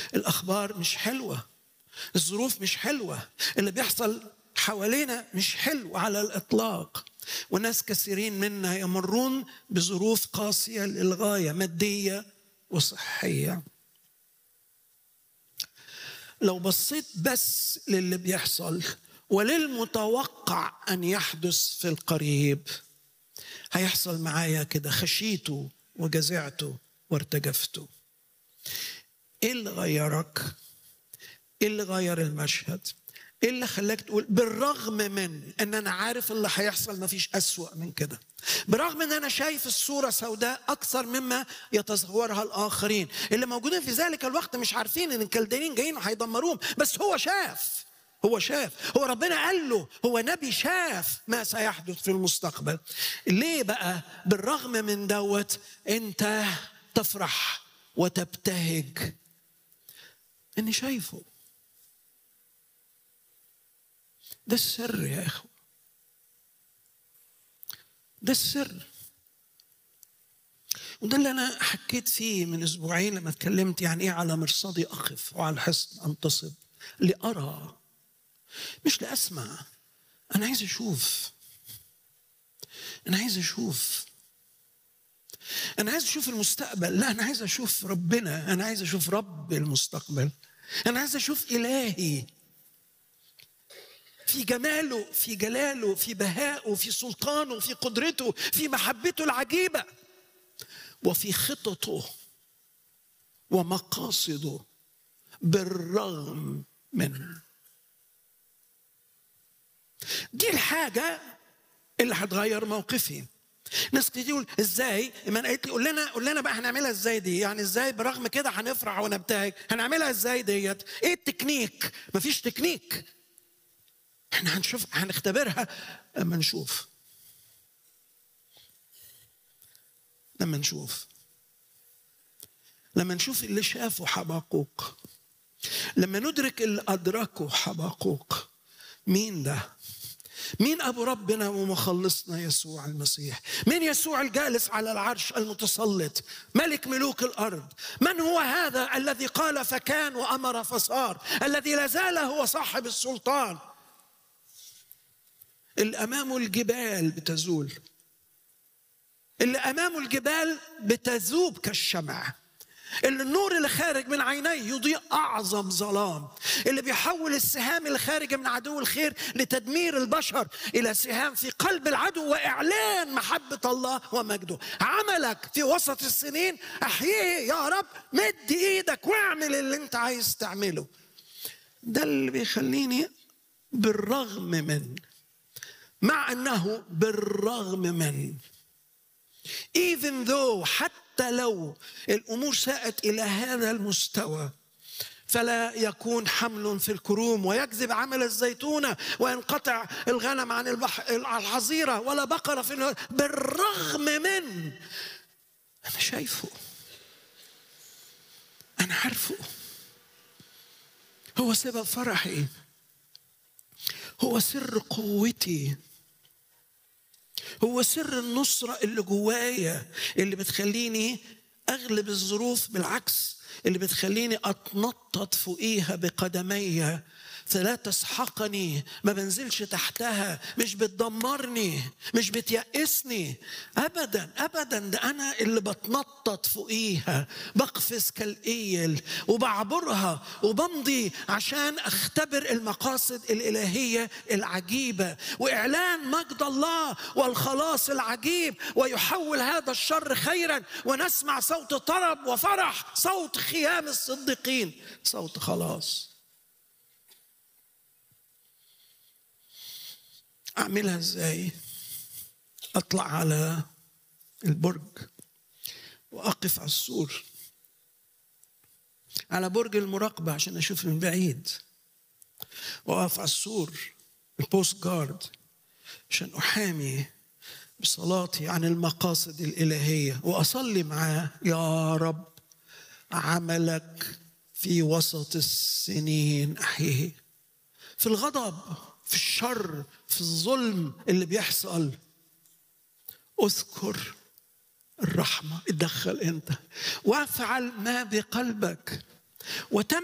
الاخبار مش حلوه الظروف مش حلوه اللي بيحصل حوالينا مش حلو على الاطلاق وناس كثيرين منا يمرون بظروف قاسيه للغايه ماديه وصحيه لو بصيت بس للي بيحصل وللمتوقع ان يحدث في القريب هيحصل معايا كده خشيته وجزعته وارتجفته ايه اللي غيرك ايه اللي غير المشهد ايه اللي خلاك تقول بالرغم من ان انا عارف اللي هيحصل مفيش اسوأ من كده برغم ان انا شايف الصورة سوداء اكثر مما يتصورها الاخرين اللي موجودين في ذلك الوقت مش عارفين ان الكلدانيين جايين وهيدمروهم بس هو شاف هو شاف هو ربنا قال له هو نبي شاف ما سيحدث في المستقبل ليه بقى بالرغم من دوت انت تفرح وتبتهج اني شايفه ده السر يا اخوه ده السر وده اللي انا حكيت فيه من اسبوعين لما اتكلمت يعني ايه على مرصدي اقف وعلى الحصن انتصب لارى مش لاسمع انا عايز اشوف انا عايز اشوف انا عايز اشوف المستقبل لا انا عايز اشوف ربنا انا عايز اشوف رب المستقبل انا عايز اشوف الهي في جماله في جلاله في بهائه في سلطانه في قدرته في محبته العجيبه وفي خططه ومقاصده بالرغم من دي الحاجه اللي هتغير موقفي ناس كتير تقول ازاي ايمان قالت لي قول لنا قول لنا بقى هنعملها ازاي دي يعني ازاي برغم كده هنفرح ونبتهج هنعملها ازاي ديت ايه التكنيك مفيش تكنيك احنا هنشوف هنختبرها لما نشوف لما نشوف لما نشوف اللي شافه حبقوق لما ندرك اللي أدركه حبقوق مين ده مين أبو ربنا ومخلصنا يسوع المسيح مين يسوع الجالس على العرش المتسلط ملك ملوك الأرض من هو هذا الذي قال فكان وأمر فصار الذي لازال هو صاحب السلطان اللي امامه الجبال بتزول اللي امامه الجبال بتذوب كالشمع اللي النور اللي خارج من عينيه يضيء اعظم ظلام اللي بيحول السهام اللي خارجه من عدو الخير لتدمير البشر الى سهام في قلب العدو واعلان محبه الله ومجده عملك في وسط السنين احييه يا رب مد ايدك واعمل اللي انت عايز تعمله ده اللي بيخليني بالرغم من مع انه بالرغم من even though حتى لو الامور ساءت الى هذا المستوى فلا يكون حمل في الكروم ويكذب عمل الزيتونة وينقطع الغنم عن الحظيرة ولا بقرة في بالرغم من أنا شايفه أنا عارفه هو سبب فرحي هو سر قوتي هو سر النصرة اللي جوايا اللي بتخليني أغلب الظروف بالعكس اللي بتخليني أتنطط فوقيها بقدمي فلا تسحقني ما بنزلش تحتها مش بتدمرني مش بتيأسني أبدا أبدا ده أنا اللي بتنطط فوقيها بقفز كالإيل وبعبرها وبمضي عشان أختبر المقاصد الإلهية العجيبة وإعلان مجد الله والخلاص العجيب ويحول هذا الشر خيرا ونسمع صوت طرب وفرح صوت خيام الصديقين صوت خلاص اعملها ازاي اطلع على البرج واقف على السور على برج المراقبه عشان اشوف من بعيد واقف على السور البوست جارد عشان احامي بصلاتي عن المقاصد الالهيه واصلي معاه يا رب عملك في وسط السنين احييه في الغضب في الشر في الظلم اللي بيحصل اذكر الرحمه اتدخل انت وافعل ما بقلبك وتم